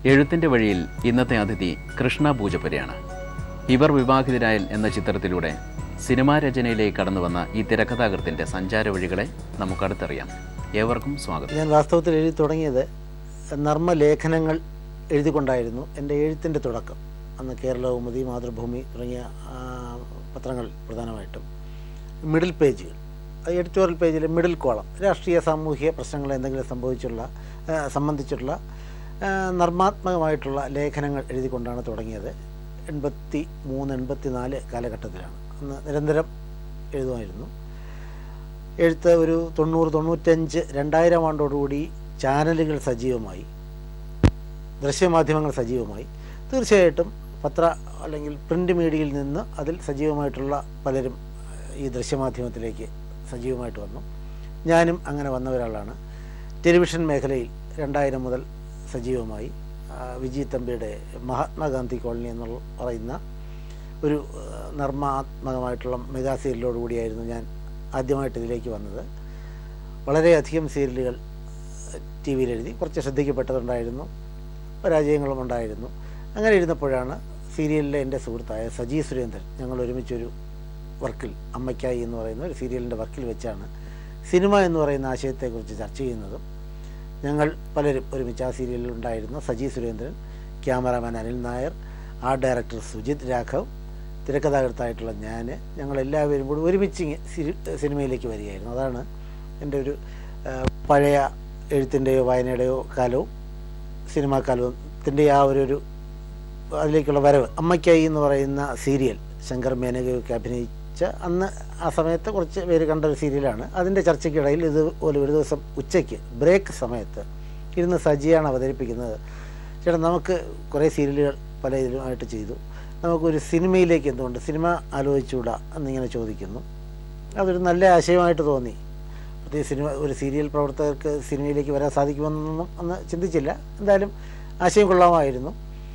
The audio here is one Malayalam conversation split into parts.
എഴുത്തിന്റെ വഴിയിൽ ഇന്നത്തെ അതിഥി കൃഷ്ണ പൂജപ്പുരയാണ് ഇവർ വിവാഹിതരായൽ എന്ന ചിത്രത്തിലൂടെ സിനിമാ രചനയിലേക്ക് കടന്നു വന്ന ഈ തിരക്കഥാകൃത്തിന്റെ സഞ്ചാര വഴികളെ നമുക്കടുത്തറിയാം ഏവർക്കും സ്വാഗതം ഞാൻ വാസ്തവത്തിൽ എഴുതി തുടങ്ങിയത് നർമ്മലേഖനങ്ങൾ എഴുതിക്കൊണ്ടായിരുന്നു എൻ്റെ എഴുത്തിൻ്റെ തുടക്കം അന്ന് കേരളകൗമുദി മാതൃഭൂമി തുടങ്ങിയ ആ, പത്രങ്ങൾ പ്രധാനമായിട്ടും മിഡിൽ പേജുകൾ അത് എഡിറ്റോറിയൽ പേജിൽ മിഡിൽ കോളം രാഷ്ട്രീയ സാമൂഹിക പ്രശ്നങ്ങൾ എന്തെങ്കിലും സംഭവിച്ചുള്ള ആ, സംബന്ധിച്ചുള്ള ആ, നർമാത്മകമായിട്ടുള്ള ലേഖനങ്ങൾ എഴുതിക്കൊണ്ടാണ് തുടങ്ങിയത് എൺപത്തി മൂന്ന് എൺപത്തി നാല് കാലഘട്ടത്തിലാണ് അന്ന് നിരന്തരം എഴുതുമായിരുന്നു എഴുത്ത് ഒരു തൊണ്ണൂറ് തൊണ്ണൂറ്റഞ്ച് രണ്ടായിരം ആണ്ടോടുകൂടി ചാനലുകൾ സജീവമായി ദൃശ്യമാധ്യമങ്ങൾ സജീവമായി തീർച്ചയായിട്ടും പത്ര അല്ലെങ്കിൽ പ്രിൻ്റ് മീഡിയയിൽ നിന്ന് അതിൽ സജീവമായിട്ടുള്ള പലരും ഈ ദൃശ്യമാധ്യമത്തിലേക്ക് സജീവമായിട്ട് വന്നു ഞാനും അങ്ങനെ വന്ന ഒരാളാണ് ടെലിവിഷൻ മേഖലയിൽ രണ്ടായിരം മുതൽ സജീവമായി ആ, വിജയ് തമ്പിയുടെ മഹാത്മാഗാന്ധി കോളനി എന്നുള്ള പറയുന്ന ഒരു ആ, നർമാത്മകമായിട്ടുള്ള മെഗാ സീരിയലോടുകൂടിയായിരുന്നു ഞാൻ ആദ്യമായിട്ട് ഇതിലേക്ക് വന്നത് വളരെയധികം സീരിയലുകൾ ടി വിയിൽ എഴുതി കുറച്ച് ശ്രദ്ധിക്കപ്പെട്ടതുണ്ടായിരുന്നു പരാജയങ്ങളും ഉണ്ടായിരുന്നു അങ്ങനെ ഇരുന്നപ്പോഴാണ് സീരിയലിലെ എൻ്റെ സുഹൃത്തായ സജി സുരേന്ദ്രൻ ഞങ്ങൾ ഒരുമിച്ചൊരു വർക്കിൽ അമ്മയ്ക്കായി എന്ന് പറയുന്ന ഒരു സീരിയലിൻ്റെ വർക്കിൽ വെച്ചാണ് സിനിമ എന്ന് പറയുന്ന ആശയത്തെക്കുറിച്ച് ചർച്ച ചെയ്യുന്നതും ഞങ്ങൾ പലരും ഒരുമിച്ച് ആ സീരിയലിൽ ഉണ്ടായിരുന്നു Saji Surendran cameraman Anil Nair art director Sujith Raghav തിരക്കഥാകൃത്തായിട്ടുള്ള ഞാൻ ഞങ്ങളെല്ലാവരും കൂടി ഒരുമിച്ച് ഇങ്ങ് സിരി- സിനിമയിലേക്ക് വരികയായിരുന്നു അതാണ് എൻ്റെ ഒരു ആ, പഴയ എഴുത്തിൻ്റെയോ വായനയുടെയോ കാലവും സിനിമാ കാലത്തിൻ്റെ ആ ഒരു ഒരു അതിലേക്കുള്ള വരവ് അമ്മയ്ക്കായി എന്ന് പറയുന്ന സീരിയൽ ശങ്കർ മേനകയൊക്കെ അഭിനയിച്ച അന്ന് ആ സമയത്ത് കുറച്ച് പേര് കണ്ട ഒരു സീരിയലാണ് അതിൻ്റെ ചർച്ചയ്ക്കിടയിൽ ഇതുപോലെ ഒരു ദിവസം ഉച്ചയ്ക്ക് ബ്രേക്ക് സമയത്ത് ഇരുന്ന് സജിയാണ് അവതരിപ്പിക്കുന്നത് ചേട്ടാ നമുക്ക് കുറേ സീരിയലുകൾ പല ഇതിലുമായിട്ട് ചെയ്തു നമുക്കൊരു സിനിമയിലേക്ക് എന്തുകൊണ്ട് സിനിമ ആലോചിച്ചുകൂടാ എന്നിങ്ങനെ ചോദിക്കുന്നു അതൊരു നല്ല ആശയമായിട്ട് തോന്നി പ്രത്യേകിച്ച് സിനിമ ഒരു സീരിയൽ പ്രവർത്തകർക്ക് സിനിമയിലേക്ക് വരാൻ സാധിക്കുമെന്നൊന്നും അന്ന് ചിന്തിച്ചില്ല എന്തായാലും ആശയം കൊള്ളാമായിരുന്നു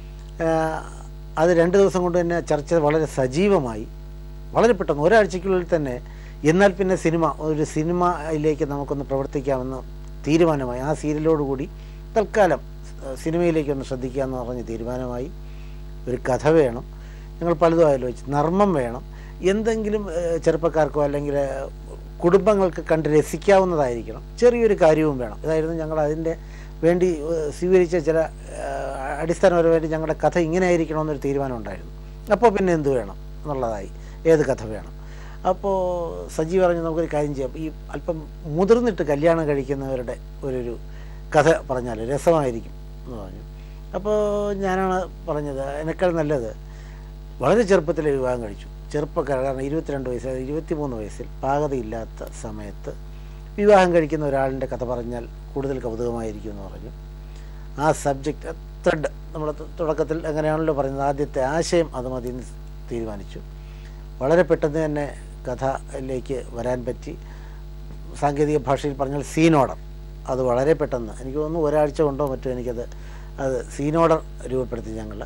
ആഹ് അത് രണ്ട് ദിവസം കൊണ്ട് തന്നെ ചർച്ച വളരെ സജീവമായി വളരെ പെട്ടെന്ന് ഒരാഴ്ചയ്ക്കുള്ളിൽ തന്നെ എന്നാൽ പിന്നെ സിനിമ ഒരു സിനിമയിലേക്ക് നമുക്കൊന്ന് പ്രവർത്തിക്കാമെന്ന് തീരുമാനമായി ആ സീരിയലോടുകൂടി തൽക്കാലം സ് സിനിമയിലേക്കൊന്ന് ശ്രദ്ധിക്കാമെന്ന് പറഞ്ഞ് തീരുമാനമായി ഒരു കഥ വേണം ഞങ്ങൾ പലതും ആലോചിച്ചു നർമ്മം വേണം എന്തെങ്കിലും ഏഹ്, ചെറുപ്പക്കാർക്കോ അല്ലെങ്കിൽ ഏഹ്, കുടുംബങ്ങൾക്ക് കണ്ട് രസിക്കാവുന്നതായിരിക്കണം ചെറിയൊരു കാര്യവും വേണം ഇതായിരുന്നു ഞങ്ങൾ അതിൻ്റെ വേണ്ടി ഏഹ്, സ്വീകരിച്ച ചില ഏഹ്, അടിസ്ഥാനപരമായിട്ട് ഞങ്ങളുടെ കഥ ഇങ്ങനെ ആയിരിക്കണമെന്നൊരു തീരുമാനം ഉണ്ടായിരുന്നു അപ്പോൾ പിന്നെ എന്ത് വേണം എന്നുള്ളതായി ഏത് കഥ വേണം അപ്പോൾ സജി പറഞ്ഞു നമുക്കൊരു കാര്യം ചെയ്യാം ഈ അല്പം മുതിർന്നിട്ട് കല്യാണം കഴിക്കുന്നവരുടെ ഒരു കഥ പറഞ്ഞാൽ രസമായിരിക്കും എന്ന് പറഞ്ഞു അപ്പോൾ ഞാനാണ് പറഞ്ഞത് എന്നെക്കാൾ നല്ലത് വളരെ ചെറുപ്പത്തിൽ വിവാഹം കഴിച്ചു ചെറുപ്പക്കാർ കാരണം ഇരുപത്തിരണ്ട് വയസ്സ് അതായത് ഇരുപത്തിമൂന്ന് വയസ്സിൽ പാകതയില്ലാത്ത സമയത്ത് വിവാഹം കഴിക്കുന്ന ഒരാളിൻ്റെ കഥ പറഞ്ഞാൽ കൂടുതൽ കൗതുകമായിരിക്കും എന്ന് പറഞ്ഞു ആ സബ്ജക്റ്റ് ത്രെഡ് നമ്മൾ തുടക്കത്തിൽ അങ്ങനെയാണല്ലോ പറയുന്നത് ആദ്യത്തെ ആശയം അത് മതി എന്ന് തീരുമാനിച്ചു വളരെ പെട്ടെന്ന് തന്നെ കഥയിലേക്ക് വരാൻ പറ്റി സാങ്കേതിക ഭാഷയിൽ പറഞ്ഞാൽ സീൻ ഓർഡർ അത് വളരെ പെട്ടെന്ന് എനിക്ക് തോന്നുന്നു ഒരാഴ്ച കൊണ്ടോ മറ്റോ എനിക്കത് അത് സീൻ ഓർഡർ രൂപപ്പെടുത്തി ഞങ്ങൾ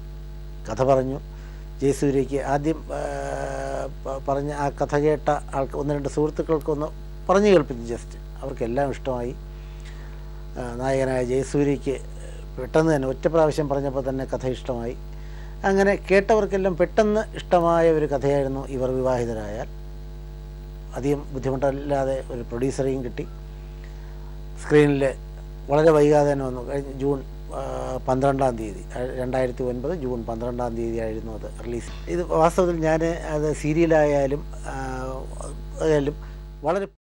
കഥ പറഞ്ഞു ജയസൂര്യയ്ക്ക് ആദ്യം ആ, പ- പറഞ്ഞ ആ കഥ കേട്ട ആൾക്ക് ഒന്ന് രണ്ട് സുഹൃത്തുക്കൾക്കൊന്ന് പറഞ്ഞു കേൾപ്പിച്ചു ജസ്റ്റ് അവർക്കെല്ലാം ഇഷ്ടമായി ആ, നായകനായ ജയസൂര്യയ്ക്ക് പെട്ടെന്ന് തന്നെ ഒറ്റ പ്രാവശ്യം പറഞ്ഞപ്പോൾ തന്നെ കഥ ഇഷ്ടമായി അങ്ങനെ കേട്ടവർക്കെല്ലാം പെട്ടെന്ന് ഇഷ്ടമായ ഒരു കഥയായിരുന്നു ഇവർ വിവാഹിതരായാൽ അധികം ബുദ്ധിമുട്ടില്ലാതെ ഒരു പ്രൊഡ്യൂസറെയും കിട്ടി സ്ക്രീനിൽ വളരെ വൈകാതെ തന്നെ വന്നു കഴിഞ്ഞ ജൂൺ ആ, പന്ത്രണ്ടാം തീയതി ആ, രണ്ടായിരത്തി ഒൻപത് ജൂൺ പന്ത്രണ്ടാം തീയതി ആയിരുന്നു അത് റിലീസ് ഇത് വാസ്തവത്തിൽ ഞാൻ അത് സീരിയലായാലും ആ, ആയാലും വളരെ